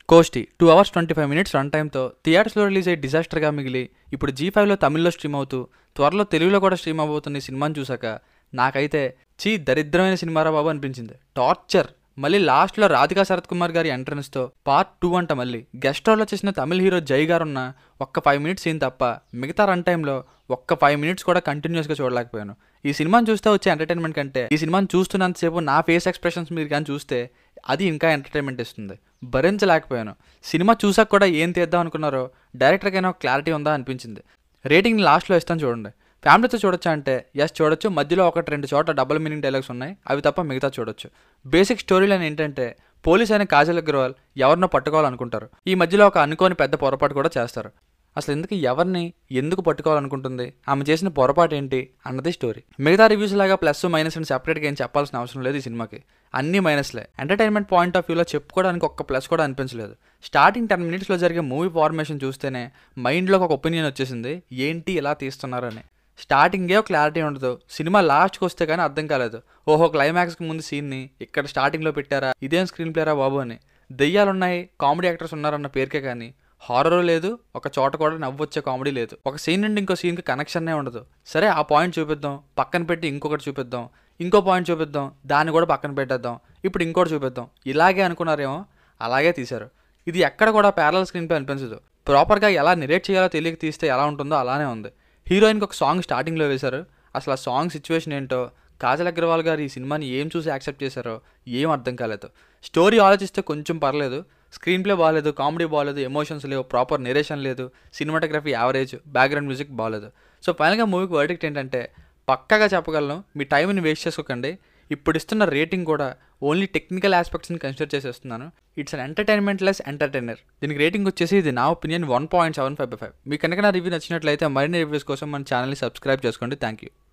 కోష్టి two hours twenty five minutes run టైంతో థియేటర్స్లో release అయ్యి డిజాస్టర్గా మిగిలి ఇప్పుడు జీ ఫైవ్లో తమిళ్లో స్ట్రీమ్ అవుతూ త్వరలో తెలుగులో కూడా స్ట్రీమ్ అవబోతున్న ఈ సినిమాని చూసాక నాకైతే చీ దరిద్రమైన సినిమారా బాబు అనిపించింది టార్చర్ మళ్ళీ లాస్ట్లో రాధికా శరత్ కుమార్ గారి ఎంట్రన్స్తో పార్ట్ టూ అంట మళ్ళీ గెస్ట్ రోల్లో చేసిన తమిళ హీరో జై గారు ఉన్న ఒక్క ఫైవ్ మినిట్స్ సీన్ తప్ప మిగతా రన్ టైంలో ఒక్క ఫైవ్ మినిట్స్ కూడా కంటిన్యూస్గా చూడలేకపోయాను ఈ సినిమాని చూస్తే వచ్చే ఎంటర్టైన్మెంట్ కంటే ఈ సినిమాని చూస్తున్నంతసేపు నా ఫేస్ ఎక్స్ప్రెషన్స్ మీరు కానీ చూస్తే అది ఇంకా ఎంటర్టైన్మెంట్ ఇస్తుంది భరించలేకపోయాను సినిమా చూసాక కూడా ఏం తీద్దాం అనుకున్నారో డైరెక్టర్కైనా క్లారిటీ ఉందా అనిపించింది రేటింగ్ లాస్ట్లో ఇస్తాను చూడండి ఫ్యామిలీతో చూడొచ్చా అంటే ఎస్ చూడొచ్చు మధ్యలో ఒకటి రెండు చోట్ల డబుల్ మీనింగ్ డైలాగ్స్ ఉన్నాయి అవి తప్ప మిగతా చూడొచ్చు బేసిక్ స్టోరీ లైన్ ఏంటంటే పోలీస్ అయిన కాజల్ అగ్రవాల్ ఎవరినో పట్టుకోవాలనుకుంటారు ఈ మధ్యలో ఒక అనుకోని పెద్ద పొరపాటు కూడా చేస్తారు అసలు ఎందుకు ఎవరిని ఎందుకు పట్టుకోవాలనుకుంటుంది ఆమె చేసిన పొరపాటు ఏంటి అన్నది స్టోరీ మిగతా రివ్యూస్ లాగా ప్లస్ మైనస్ అని సెపరేట్గా ఏం చెప్పాల్సిన అవసరం లేదు ఈ సినిమాకి అన్ని మైనస్లే ఎంటర్టైన్మెంట్ పాయింట్ ఆఫ్ వ్యూలో చెప్పుకోవడానికి ఒక్క ప్లస్ కూడా అనిపించలేదు స్టార్టింగ్ టెన్ మినిట్స్లో జరిగే మూవీ ఫార్మేషన్ చూస్తేనే మైండ్లోకి ఒక ఒపీనియన్ వచ్చేసింది ఏంటి ఇలా తీస్తున్నారని స్టార్టింగే క్లారిటీ ఉండదు సినిమా లాస్ట్కి వస్తే కానీ అర్థం కాలేదు ఓహో క్లైమాక్స్కి ముందు సీన్ని ఇక్కడ స్టార్టింగ్లో పెట్టారా ఇదేం స్క్రీన్ ప్లేరా బాబు అని దెయ్యాలు ఉన్నాయి కామెడీ యాక్టర్స్ ఉన్నారన్న పేరుకే కానీ హారర్ లేదు ఒక చోట కూడా నవ్వొచ్చే కామెడీ లేదు ఒక సీన్ నుండి ఇంకో సీన్కి కనెక్షన్నే ఉండదు సరే ఆ పాయింట్ చూపిద్దాం పక్కన పెట్టి ఇంకొకటి చూపిద్దాం ఇంకో పాయింట్ చూపిద్దాం దాన్ని కూడా పక్కన పెట్టేద్దాం ఇప్పుడు ఇంకోటి చూపిద్దాం ఇలాగే అనుకున్నారేమో అలాగే తీశారు ఇది ఎక్కడ కూడా ప్యారల్ స్క్రీన్ పై అనిపించదు ప్రాపర్గా ఎలా నిరేట్ చేయాలో తెలియక తీస్తే ఎలా ఉంటుందో అలానే ఉంది హీరోయిన్కి ఒక సాంగ్ స్టార్టింగ్లో వేశారు అసలు ఆ సాంగ్ సిచ్యువేషన్ ఏంటో కాజల్ అగ్రవాల్ గారు ఈ సినిమాని ఏం చూసి యాక్సెప్ట్ చేశారో ఏం అర్థం కాలేదు స్టోరీ ఆలోచిస్తే కొంచెం పర్లేదు స్క్రీన్ ప్లే బాగాలేదు కామెడీ బాగాలేదు ఎమోషన్స్ లేవు ప్రాపర్ నెరేషన్ లేదు సినిమాటోగ్రఫీ యావరేజ్ బ్యాక్గ్రౌండ్ మ్యూజిక్ బాగాలేదు సో ఫైనల్గా మూవీకి వర్డిక్ట్ ఏంటంటే పక్కాగా చెప్పగలను మీ టైంని వేస్ట్ చేసుకోకండి ఇప్పుడు ఇస్తున్న రేటింగ్ కూడా ఓన్లీ టెక్నికల్ ఆస్పెక్ట్స్ని కన్సిడర్ చేసేస్తున్నాను it's an entertainment less entertainer దీనికి రేటింగ్ వచ్చేసి ఇది నా opinion one point seven five by five మీకు కనుక నా రివ్యూ నచ్చినట్లయితే మరిన్ని రివ్యూస్ కోసం మన ఛానల్ని సబ్స్క్రైబ్ చేసుకోండి థ్యాంక్ యూ